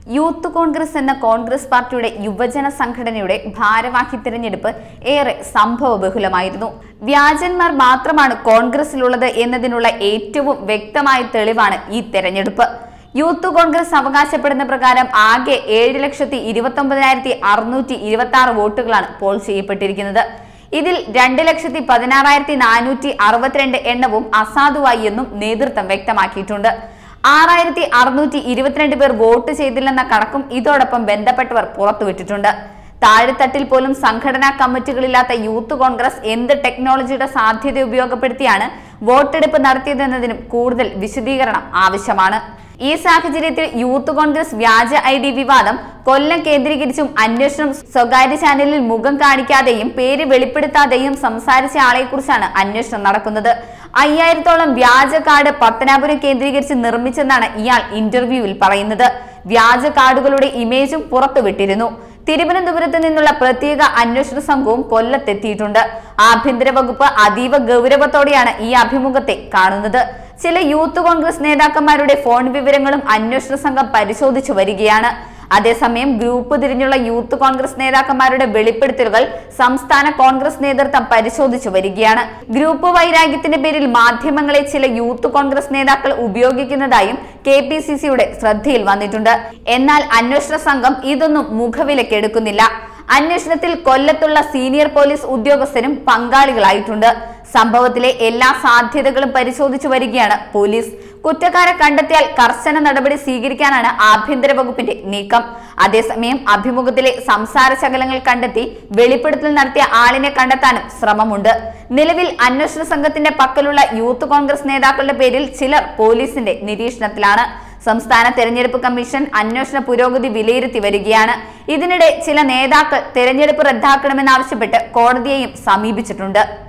youth Congress എന്ന കോൺഗ്രസ് പാർട്ടിയുടെ യുവജന സംഘടനയുടെ ഭാരവാഹി തിരഞ്ഞെടുപ്പ് ഏറെ സംഭവബഹുലമായിരുന്നു വ്യാജന്മാർ മാത്രമാണ് കോൺഗ്രസിലുള്ളത് എന്നതിനുള്ള ഏറ്റവും വ്യക്തമായ തെളിവാണ് ഈ തെരഞ്ഞെടുപ്പ് യൂത്ത് കോൺഗ്രസ് അവകാശപ്പെടുന്ന പ്രകാരം ആകെ ഏഴ് ലക്ഷത്തി ഇരുപത്തി ഒമ്പതിനായിരത്തി അറുന്നൂറ്റി ഇരുപത്തി ആറ് വോട്ടുകളാണ് പോൾ ചെയ്യപ്പെട്ടിരിക്കുന്നത് ഇതിൽ രണ്ട് ലക്ഷത്തി പതിനാറായിരത്തി നാനൂറ്റി അറുപത്തിരണ്ട് എണ്ണവും അസാധുവായി എന്നും നേതൃത്വം വ്യക്തമാക്കിയിട്ടുണ്ട് ആറായിരത്തി അറുന്നൂറ്റി ഇരുപത്തിരണ്ട് പേർ വോട്ട് ചെയ്തില്ലെന്ന കണക്കും ഇതോടൊപ്പം ബന്ധപ്പെട്ടവർ പുറത്തുവിട്ടിട്ടുണ്ട് താഴെത്തട്ടിൽ പോലും സംഘടനാ കമ്മിറ്റികളില്ലാത്ത യൂത്ത് കോൺഗ്രസ് എന്ത് ടെക്നോളജിയുടെ സാധ്യത ഉപയോഗപ്പെടുത്തിയാണ് വോട്ടെടുപ്പ് നടത്തിയതെന്നതിനും കൂടുതൽ വിശദീകരണം ആവശ്യമാണ് ഈ സാഹചര്യത്തിൽ യൂത്ത് കോൺഗ്രസ് വ്യാജ ഐ ഡി വിവാദം കൊല്ലം കേന്ദ്രീകരിച്ചും അന്വേഷണം സ്വകാര്യ ചാനലിൽ മുഖം കാണിക്കാതെയും പേര് വെളിപ്പെടുത്താതെയും സംസാരിച്ച ആളെക്കുറിച്ചാണ് അന്വേഷണം നടക്കുന്നത് അയ്യായിരത്തോളം വ്യാജ കാർഡ് പത്തനാപുരം കേന്ദ്രീകരിച്ച് നിർമ്മിച്ചെന്നാണ് ഇയാൾ ഇന്റർവ്യൂവിൽ പറയുന്നത് വ്യാജ കാർഡുകളുടെ ഇമേജും പുറത്തുവിട്ടിരുന്നു തിരുവനന്തപുരത്ത് നിന്നുള്ള പ്രത്യേക അന്വേഷണ സംഘവും കൊല്ലത്തെത്തിയിട്ടുണ്ട് ആഭ്യന്തര വകുപ്പ് അതീവ ഗൗരവത്തോടെയാണ് ഈ അഭിമുഖത്തെ കാണുന്നത് ചില യൂത്ത് കോൺഗ്രസ് നേതാക്കന്മാരുടെ ഫോൺ വിവരങ്ങളും അന്വേഷണ സംഘം പരിശോധിച്ചു വരികയാണ് അതേസമയം ഗ്രൂപ്പ് തിരിഞ്ഞുള്ള യൂത്ത് കോൺഗ്രസ് നേതാക്കന്മാരുടെ വെളിപ്പെടുത്തലുകൾ സംസ്ഥാന കോൺഗ്രസ് നേതൃത്വം പരിശോധിച്ചു വരികയാണ് ഗ്രൂപ്പ് വൈരാഗ്യത്തിന്റെ പേരിൽ മാധ്യമങ്ങളെ ചില യൂത്ത് കോൺഗ്രസ് നേതാക്കൾ ഉപയോഗിക്കുന്നതായും കെ പി സി സിയുടെ ശ്രദ്ധയിൽ വന്നിട്ടുണ്ട് എന്നാൽ അന്വേഷണ സംഘം ഇതൊന്നും മുഖവിലക്കെടുക്കുന്നില്ല അന്വേഷണത്തിൽ കൊല്ലത്തുള്ള സീനിയർ പോലീസ് ഉദ്യോഗസ്ഥരും പങ്കാളികളായിട്ടുണ്ട് സംഭവത്തിലെ എല്ലാ സാധ്യതകളും പരിശോധിച്ചു വരികയാണ് പോലീസ് കുറ്റക്കാരെ കണ്ടെത്തിയാൽ കർശന നടപടി സ്വീകരിക്കാനാണ് ആഭ്യന്തര വകുപ്പിന്റെ നീക്കം അതേസമയം അഭിമുഖത്തിലെ സംസാര ശകലങ്ങൾ കണ്ടെത്തി വെളിപ്പെടുത്തൽ നടത്തിയ ആളിനെ കണ്ടെത്താനും ശ്രമമുണ്ട് നിലവിൽ അന്വേഷണ സംഘത്തിന്റെ പക്കലുള്ള യൂത്ത് കോൺഗ്രസ് നേതാക്കളുടെ പേരിൽ ചിലർ പോലീസിന്റെ നിരീക്ഷണത്തിലാണ് സംസ്ഥാന തെരഞ്ഞെടുപ്പ് കമ്മീഷൻ അന്വേഷണ പുരോഗതി വിലയിരുത്തി വരികയാണ് ഇതിനിടെ ചില നേതാക്കൾ തെരഞ്ഞെടുപ്പ് റദ്ദാക്കണമെന്നാവശ്യപ്പെട്ട് കോടതിയെയും സമീപിച്ചിട്ടുണ്ട്